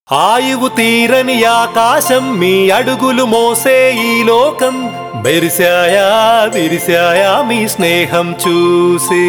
ఆయువు తీరని ఆకాశం మీ అడుగులు మోసే ఈ లోకం మెరిశాయా విరిశాయా మీ స్నేహం చూసి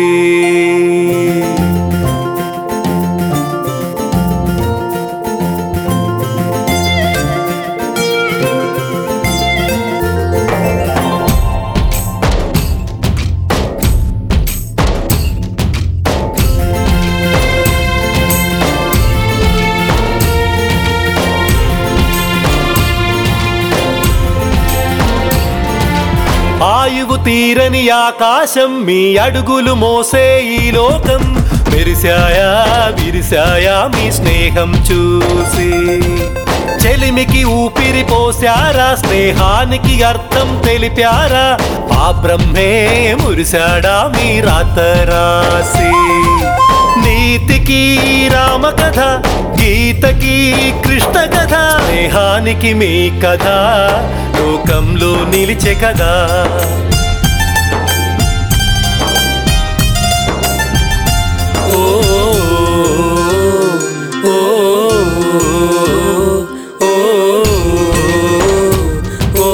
ఆయువు తీరని ఆకాశం మీ అడుగులు మోసే ఈ లోకం మెరిశాయా విరిశాయా మీ స్నేహం చూసి చెలిమికి ఊపిరి పోశారా స్నేహానికి అర్థం తెలిపారా ఆ బ్రహ్మే మురిశాడా మీ రాత రాసి నీతికి రామ కథ గీతకి కృష్ణ కథ స్నేహానికి మీ కథ లోకంలో నిలిచే కదా ఓ ఓ ఓ ఓ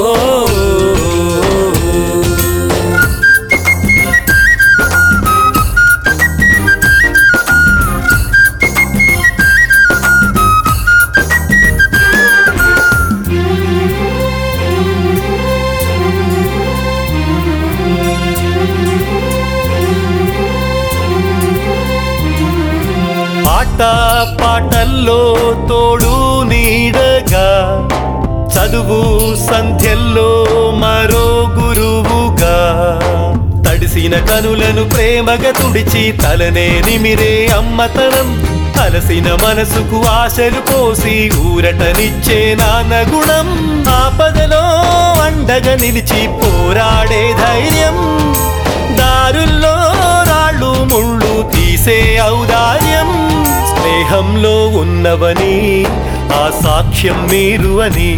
ఆట పాటల్లో తోడు నీడగా చదువు సంధ్యల్లో మరో గురువుగా తడిసిన కనులను ప్రేమగా తుడిచి తలనే నిమిరే అమ్మతనం అలసిన మనసుకు ఆశలు పోసి ఊరటనిచ్చే నాన్న గుణం ఆపదలో అండగా నిలిచి పోరాడే ధైర్యం దారుల్లో రాళ్ళు ముళ్ళు తీసే ఔదార్యం స్నేహంలో ఉన్నవని ఆ సాక్ష్యం మీరు అని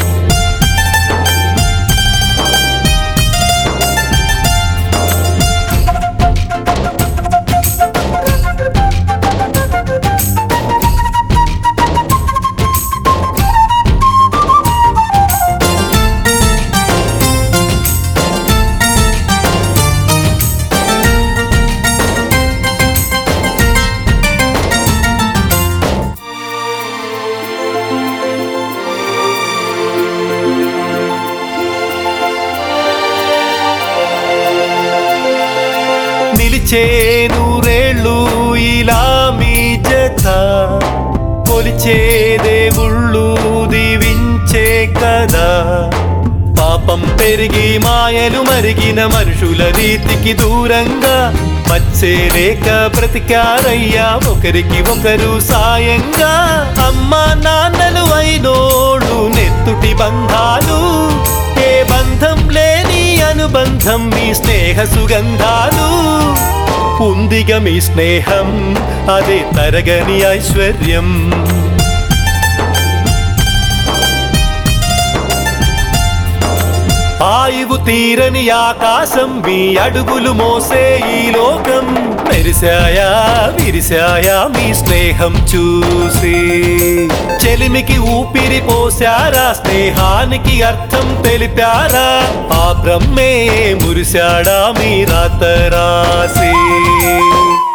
నిలిచే నూరేళ్ళు ఇలా మీ జత కొలిచే దేవుళ్ళు దీవించే కదా పాపం పెరిగి మాయలు మరిగిన మనుషుల రీతికి దూరంగా వచ్చే రేఖ బ్రతికారయ్యా ఒకరికి ఒకరు సాయంగా అమ్మా నాన్నలు అయినోడు నెత్తుటి బంధాలు ఏ బంధం లేని అనుబంధం మీ స్నేహ సుగంధాలు ఉందిగా మీ స్నేహం అదే తరగని ఐశ్వర్యం ఆయువు తీరని ఆకాశం మీ అడుగులు మోసే ఈ లోకం మెరిశాయా విరిశాయా మీ స్నేహం చూసి చెలిమికి ఊపిరి పోశారా స్నేహానికి అర్థం తెలిపారా ఆ బ్రహ్మే మురిశాడా మీ రాత రాసి